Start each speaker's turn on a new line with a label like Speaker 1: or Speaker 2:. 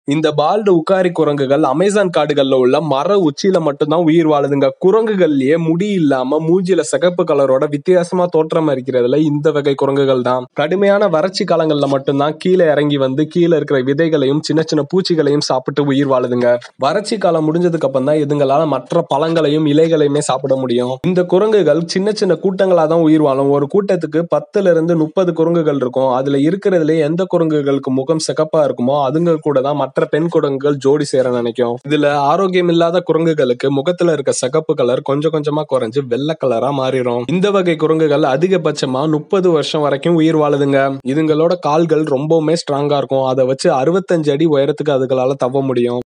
Speaker 1: இந்த பால்டு உக்காரி குரங்குகள் அமேசான் காடுகள்ல உள்ள மர உச்சியில மட்டும்தான் உயிர் வாழுதுங்க குரங்குகள்லயே முடி இல்லாம மூஞ்சில சிகப்பு கலரோட வித்தியாசமா தோற்றம் இருக்கிறதுல இந்த வகை குரங்குகள் தான் கடுமையான வறட்சி காலங்கள்ல மட்டும்தான் கீழே இறங்கி வந்து கீழே இருக்கிற விதைகளையும் சின்ன சின்ன பூச்சிகளையும் சாப்பிட்டு உயிர் வாழுதுங்க வறட்சி காலம் முடிஞ்சதுக்கு அப்புறம் தான் இதுங்களால மற்ற பழங்களையும் இலைகளையுமே சாப்பிட முடியும் இந்த குரங்குகள் சின்ன சின்ன கூட்டங்களா தான் உயிர் வாழும் ஒரு கூட்டத்துக்கு பத்துல இருந்து முப்பது குரங்குகள் இருக்கும் அதுல இருக்கிறதுல எந்த குரங்குகளுக்கு முகம் சிகப்பா இருக்குமோ அதுங்க கூட தான் மற்ற பெண் குரங்குகள் ஜோடி சேர நினைக்கும் இதுல ஆரோக்கியம் இல்லாத குரங்குகளுக்கு முகத்துல இருக்க சிகப்பு கலர் கொஞ்சம் கொஞ்சமா குறைஞ்சு வெள்ளை கலரா மாறிடும் இந்த வகை குரங்குகள் அதிகபட்சமா முப்பது வருஷம் வரைக்கும் உயிர் வாழுதுங்க இதுங்களோட கால்கள் ரொம்பவுமே ஸ்ட்ராங்கா இருக்கும் அதை வச்சு அறுபத்தஞ்சு அடி உயரத்துக்கு அதுகளால தவ முடியும்